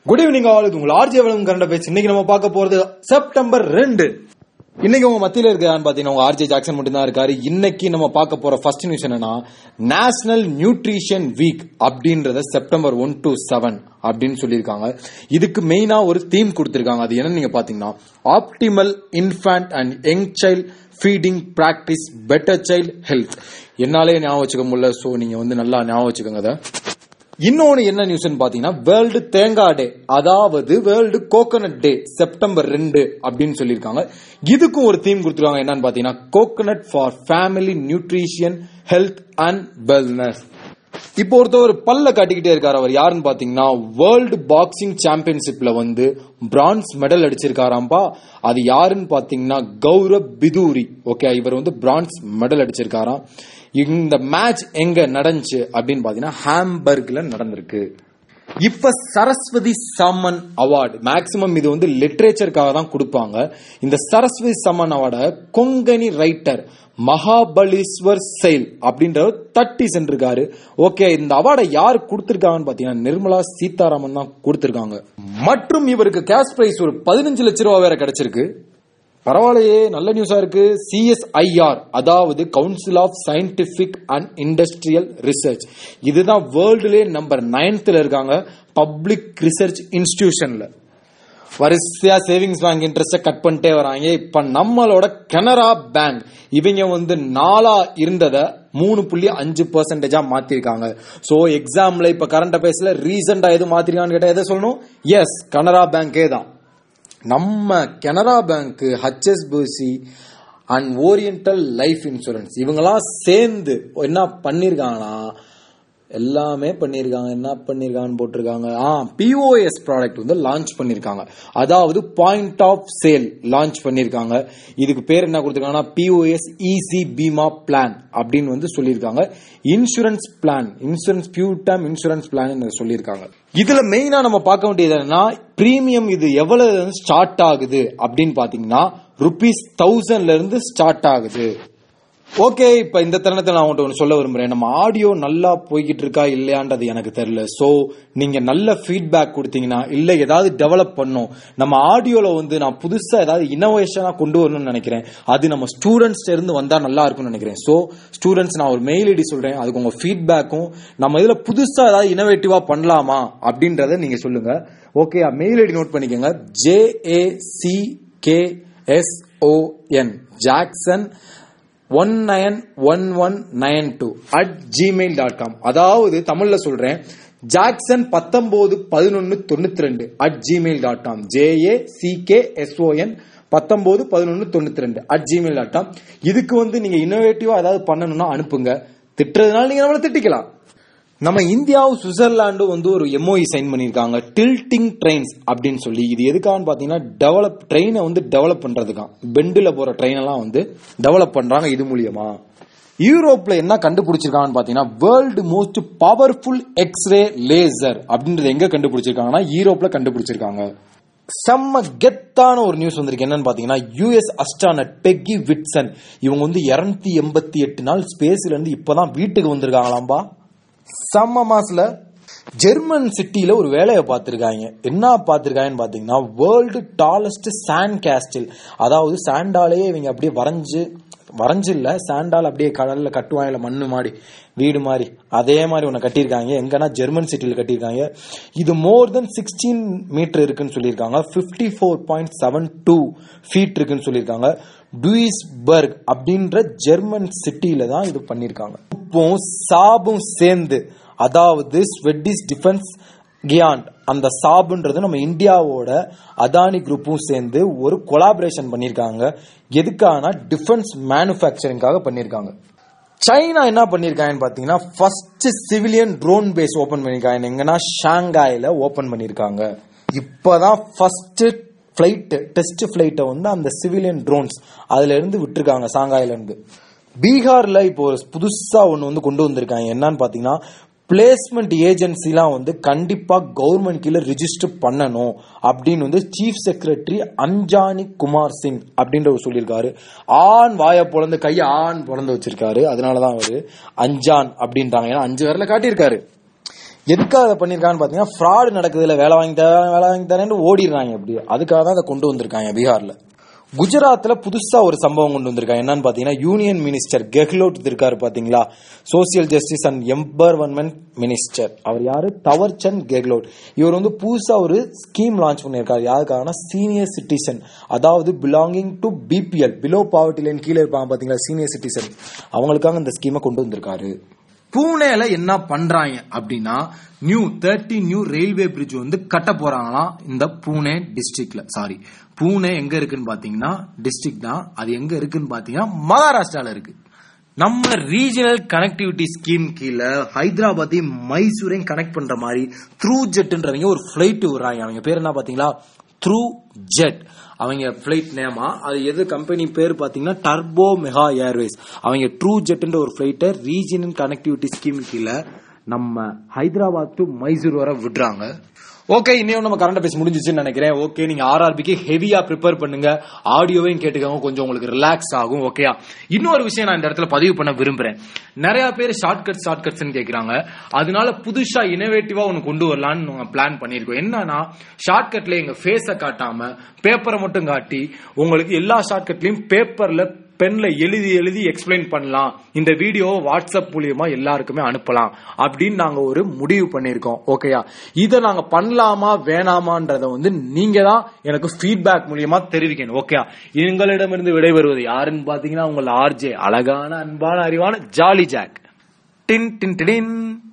good evening all இது உங்கள் RJ வளம் கரண்ட பேச்சு இன்னைக்கு நம்ம பார்க்க போறது செப்டம்பர் ரெண்டு இன்னைக்கு உங்க மத்தியில இருக்கான்னு பாத்தீங்கன்னா உங்க ஆர்ஜே ஜாக்சன் மட்டும் தான் இருக்காரு இன்னைக்கு நம்ம பார்க்க போற ஃபர்ஸ்ட் நியூஸ் என்னன்னா நேஷனல் நியூட்ரிஷன் வீக் அப்படின்றத செப்டம்பர் ஒன் டு செவன் அப்படின்னு சொல்லியிருக்காங்க இதுக்கு மெயினா ஒரு தீம் கொடுத்திருக்காங்க அது என்னன்னு நீங்க பாத்தீங்கன்னா optimal infant and young child feeding practice better child health என்னாலே ஞாபகம் வச்சுக்க முடியல சோ நீங்க வந்து நல்லா ஞாபகம் வச்சுக்கோங்க அதை இன்னொன்னு என்ன நியூஸ்னு பாத்தீங்கன்னா வேர்ல்டு தேங்காய் டே அதாவது வேர்ல்டு கோகனட் டே செப்டம்பர் ரெண்டு அப்படின்னு சொல்லியிருக்காங்க இதுக்கும் ஒரு தீம் கொடுத்துருக்காங்க என்னன்னு பாத்தீங்கன்னா coconut for family nutrition health and wellness இப்போ ஒருத்தர் ஒரு பல்ல காட்டிக்கிட்டே இருக்காரு அவர் யாருன்னு பாத்தீங்கன்னா வேர்ல்டு பாக்ஸிங் சாம்பியன்ஷிப்ல வந்து பிரான்ஸ் மெடல் அடிச்சிருக்காராம்பா அது யாருன்னு பாத்தீங்கன்னா கௌரவ் பிதூரி ஓகே இவர் வந்து பிரான்ஸ் மெடல் அடிச்சிருக்காராம் இந்த மேட்ச் எங்க நடந்துச்சு அப்படின்னு பாத்தீங்கன்னா ஹாம்பர்க்ல நடந்திருக்கு இப்ப சரஸ்வதி சம்மன் அவார்டு மேக்சிமம் இது வந்து லிட்ரேச்சருக்காக தான் கொடுப்பாங்க இந்த சரஸ்வதி சம்மன் அவார்டை கொங்கணி ரைட்டர் மகாபலீஸ்வர் செயல் அப்படின்றவர் தட்டி சென்றிருக்காரு ஓகே இந்த அவார்டை யார் கொடுத்திருக்காங்கன்னு பாத்தீங்கன்னா நிர்மலா சீதாராமன் தான் கொடுத்திருக்காங்க மற்றும் இவருக்கு கேஷ் பிரைஸ் ஒரு பதினஞ்சு லட்ச ரூபா வேற கிடைச்சிருக்கு பரவாயில்லையே நல்ல நியூஸா இருக்கு சிஎஸ்ஐஆர் அதாவது council of scientific and industrial research இதுதான் வேர்ல்டுலே நம்பர் நைன்த்ல இருக்காங்க பப்ளிக் ரிசர்ச் இன்ஸ்டிடியூஷன்ல வரிசையா சேவிங்ஸ் பேங்க் இன்ட்ரெஸ்ட கட் பண்ணிட்டே வராங்க இப்ப நம்மளோட கனரா பேங்க் இவங்க வந்து நாலா இருந்தத மூணு புள்ளி அஞ்சு பர்சன்டேஜா மாத்திருக்காங்க சோ எக்ஸாம்ல இப்ப கரண்ட் அஃபேர்ஸ்ல ரீசெண்டா எது மாத்திருக்கான்னு கேட்டா எதை சொல்லணும் எஸ் கனரா பேங்கே தான் நம்ம Canara bank HSBC and Oriental life insurance இவங்கெல்லாம் சேர்ந்து என்ன பண்ணிருக்காங்கன்னா எல்லாமே பண்ணிருக்காங்க என்ன பண்ணிருக்காங்கன்னு போட்டிருக்காங்க ஆ பிஓஎஸ் ப்ராடக்ட் வந்து லான்ச் பண்ணிருக்காங்க அதாவது பாயிண்ட் ஆஃப் சேல் லான்ச் பண்ணிருக்காங்க இதுக்கு பேர் என்ன கொடுத்திருக்காங்கன்னா பிஓஎஸ் ஈசி பீமா பிளான் அப்படின்னு வந்து சொல்லியிருக்காங்க insurance plan insurance few time insurance plan சொல்லியிருக்காங்க இதுல மெயினா நம்ம பார்க்க வேண்டியது என்னன்னா பிரீமியம் இது எவ்வளவு ஸ்டார்ட் ஆகுது அப்படின்னு பாத்தீங்கன்னா ருபீஸ் தௌசண்ட்ல இருந்து ஸ்டார்ட் ஆகுது ஓகே இப்ப இந்த தருணத்தில் நான் உங்கள்கிட்ட ஒன்று சொல்ல விரும்புறேன் நம்ம ஆடியோ நல்லா போய்கிட்டு இருக்கா இல்லையான்றது எனக்கு தெரியல சோ நீங்க நல்ல ஃபீட்பேக் கொடுத்தீங்கன்னா இல்ல ஏதாவது டெவலப் பண்ணும் நம்ம ஆடியோல வந்து நான் புதுசா ஏதாவது இனோவேஷனா கொண்டு வரணும்னு நினைக்கிறேன் அது நம்ம ஸ்டூடெண்ட்ஸ் இருந்து வந்தா நல்லா இருக்கும்னு நினைக்கிறேன் சோ ஸ்டூடெண்ட்ஸ் நான் ஒரு மெயில் ஐடி சொல்றேன் அதுக்கு உங்க ஃபீட்பேக்கும் நம்ம இதுல புதுசா ஏதாவது இனோவேட்டிவா பண்ணலாமா அப்படின்றத நீங்க சொல்லுங்க ஓகே மெயில் ஐடி நோட் பண்ணிக்கோங்க J A C K S O N Jackson one nine one one nine two at Gmail dot com அதாவது தமிழ்ல சொல்றேன் ஜாக்சன் பத்தொன்பது பதினொன்னு தொண்ணூத்தி ரெண்டு at Gmail dot com J A C K S O N பத்தொன்பது பதினொன்னு தொண்ணூத்தி ரெண்டு அட் ஜிமெயில் டாட் காம் இதுக்கு வந்து நீங்க இன்னோவேட்டிவா ஏதாவது பண்ணணும்னா அனுப்புங்க திட்டுறதுனால நீங்க நம்மள திட்டிக்கலாம் நம்ம இந்தியாவும் சுவிட்சர்லாண்டும் வந்து ஒரு எம்ஓஇ சைன் பண்ணிருக்காங்க டில்டிங் ட்ரெயின்ஸ் அப்படின்னு சொல்லி இது எதுக்கான்னு பாத்தீங்கன்னா டெவலப் ட்ரெயினை வந்து டெவலப் பண்றதுக்கான் பெண்டில் போற ட்ரெயின் எல்லாம் வந்து டெவலப் பண்றாங்க இது மூலியமா யூரோப்ல என்ன கண்டுபிடிச்சிருக்காங்கன்னு பாத்தீங்கன்னா world most powerful X ray laser அப்படின்றது எங்க கண்டுபிடிச்சிருக்காங்கன்னா யூரோப்ல கண்டுபிடிச்சிருக்காங்க செம்ம கெத்தான ஒரு நியூஸ் வந்திருக்கு என்னன்னு பாத்தீங்கன்னா யூஎஸ் அஸ்டானட் பெக்கி விட்சன் இவங்க வந்து இருநூத்தி எண்பத்தி எட்டு நாள் ஸ்பேஸ்ல இருந்து இப்பதான் வீட்டுக்கு வந்திருக்காங்களாம்பா செம்ம மாசல ஜெர்மன் சிட்டியில ஒரு வேலையை பார்த்திருக்காங்க என்ன பார்த்திருக்காங்கன்னு பாத்தீங்கன்னா வேர்ல்டு டாலஸ்ட் சாண்ட் கேஸ்டில் அதாவது சாண்டாலேயே இவங்க அப்படியே வரைஞ்சு வரைஞ்சு இல்ல சாண்டால் அப்படியே கடல்ல கட்டுவாங்கல்ல மண்ணு மாடி வீடு மாதிரி அதே மாதிரி ஒன்னு கட்டியிருக்காங்க எங்கன்னா ஜெர்மன் சிட்டியில் கட்டியிருக்காங்க இது மோர் தென் சிக்ஸ்டீன் மீட்டர் இருக்குன்னு சொல்லியிருக்காங்க fifty four point seven two feet இருக்குன்னு சொல்லியிருக்காங்க டூயிஸ்பர்க் அப்படின்ற ஜெர்மன் சிட்டியில தான் இது பண்ணியிருக்காங்க உப்பும் சாபும் சேர்ந்து அதாவது ஸ்வெட்டிஸ் டிஃபென்ஸ் கியாண்ட் அந்த சாபுன்றது நம்ம இந்தியாவோட அதானி குரூப்பும் சேர்ந்து ஒரு கொலாபரேஷன் பண்ணியிருக்காங்க எதுக்கான டிஃபென்ஸ் மேனுஃபேக்சரிங்காக பண்ணியிருக்காங்க சைனா என்ன பண்ணிருக்காங்கன்னு பாத்தீங்கன்னா first civilian drone base open பண்ணிருக்காங்க எங்கன்னா ஷாங்காயில ஓபன் பண்ணிருக்காங்க இப்பதான் ஃபர்ஸ்ட் ஃபிளைட் டெஸ்ட் ஃபிளைட்டை வந்து அந்த சிவிலியன் ட்ரோன்ஸ் அதுல இருந்து விட்டுருக்காங்க சாங்காயில இருந்து பீகார்ல இப்போ ஒரு புதுசா ஒன்னு வந்து கொண்டு வந்திருக்காங்க என்னன்னு பாத்தீங்கன்னா பிளேஸ்மெண்ட் ஏஜென்சிலாம் வந்து கண்டிப்பா கவர்மெண்ட் கீழே ரிஜிஸ்டர் பண்ணணும் அப்படின்னு வந்து சீஃப் செக்ரட்டரி அஞ்சானி குமார் சிங் அப்படின்றவர் சொல்லியிருக்காரு ஆண் வாயை பொழந்து கையை ஆண் பொழந்து வச்சிருக்காரு அதனாலதான் அவரு அஞ்சான் அப்படின்றாங்க ஏன்னா அஞ்சு விரல காட்டியிருக்காரு எதுக்காக அதை பண்ணிருக்கான்னு பாத்தீங்கன்னா ஃப்ராடு நடக்குதுல வேலை வாங்கி தரேன் வேலை வாங்கி தரேன்னு ஓடிடுறாங்க அப்படி அதுக்காக தான் அதை கொண்டு வந்திருக்காங்க பீகார்ல குஜராத்ல புதுசா ஒரு சம்பவம் கொண்டு வந்திருக்காங்க என்னன்னு பாத்தீங்கன்னா யூனியன் மினிஸ்டர் கெஹ்லோட் இருக்காரு பாத்தீங்களா social justice and empowerment minister அவர் யாரு தவர்சந்த் கெஹ்லோட் இவர் வந்து புதுசா ஒரு ஸ்கீம் லான்ச் பண்ணியிருக்காரு யாருக்காகனா சீனியர் சிட்டிசன் அதாவது belonging to BPL below poverty line கீழே இருப்பாங்க பாத்தீங்களா சீனியர் சிட்டிசன் அவங்களுக்காக இந்த ஸ்கீமை கொண்டு வந்திருக்காரு பூனேல என்ன பண்றாங்க அப்படின்னா new thirty new railway bridge வந்து கட்ட போறாங்களாம் இந்த பூனே டிஸ்ட்ரிக்ட்ல சாரி பூனே எங்க இருக்குன்னு பாத்தீங்கன்னா டிஸ்ட்ரிக்ட் தான் அது எங்க இருக்குன்னு பாத்தீங்கன்னா மகாராஷ்டிரால இருக்கு நம்ம ரீஜனல் கனெக்டிவிட்டி ஸ்கீம் கீழே ஹைதராபாத்தையும் மைசூரையும் கனெக்ட் பண்ற மாதிரி த்ரூ ஜெட்ன்றவங்க ஒரு ஃபிளைட் விடுறாங்க அவங்க பேர் என்ன பாத்தீங்களா த்ரூ ஜெட் அவங்க ஃபிளைட் நேமா அது எது கம்பெனி பேர் பாத்தீங்கன்னா டர்போ மெகா ஏர்வேஸ் அவங்க ட்ரூ ஜெட்ன்ற ஒரு ஃபிளைட்டை ரீஜனல் கனெக்டிவிட்டி ஸ்கீம் கீழே நம்ம ஹைதராபாத் டு மைசூர் வரை விடுறாங்க ஓகே இன்னும் நம்ம கரண்ட் பேசி முடிஞ்சிச்சுன்னு நினைக்கிறேன் ஓகே நீங்க ஆர்ஆர்பிக்கு ஹெவியா ப்ரிப்பேர் பண்ணுங்க ஆடியோவையும் கேட்டுக்கோங்க கொஞ்சம் உங்களுக்கு ரிலாக்ஸ் ஆகும் ஓகேயா இன்னொரு விஷயம் நான் இந்த இடத்துல பதிவு பண்ண விரும்புறேன் நிறைய பேர் ஷார்ட் கட் ஷார்ட் கட்ஸ் கேக்குறாங்க அதனால புதுசா இனோவேட்டிவா ஒன்னு கொண்டு வரலாம்னு பிளான் பண்ணிருக்கோம் என்னன்னா ஷார்ட் கட்ல எங்க ஃபேஸ காட்டாம பேப்பரை மட்டும் காட்டி உங்களுக்கு எல்லா ஷார்ட் கட்லயும் பேப்பர்ல பென்ல எழுதி எழுதி எக்ஸ்பிளைன் பண்ணலாம் இந்த வீடியோவை வாட்ஸ்அப் மூலியமா எல்லாருக்குமே அனுப்பலாம் அப்படின்னு நாங்க ஒரு முடிவு பண்ணிருக்கோம் ஓகேயா இதை நாங்க பண்ணலாமா வேணாமான்றத வந்து நீங்க தான் எனக்கு ஃபீட்பேக் மூலியமா தெரிவிக்கணும் ஓகேயா எங்களிடமிருந்து விடைபெறுவது யாருன்னு பாத்தீங்கன்னா உங்கள் ஆர்ஜே அழகான அன்பான அறிவான ஜாலி ஜாக் டின் டின் டின்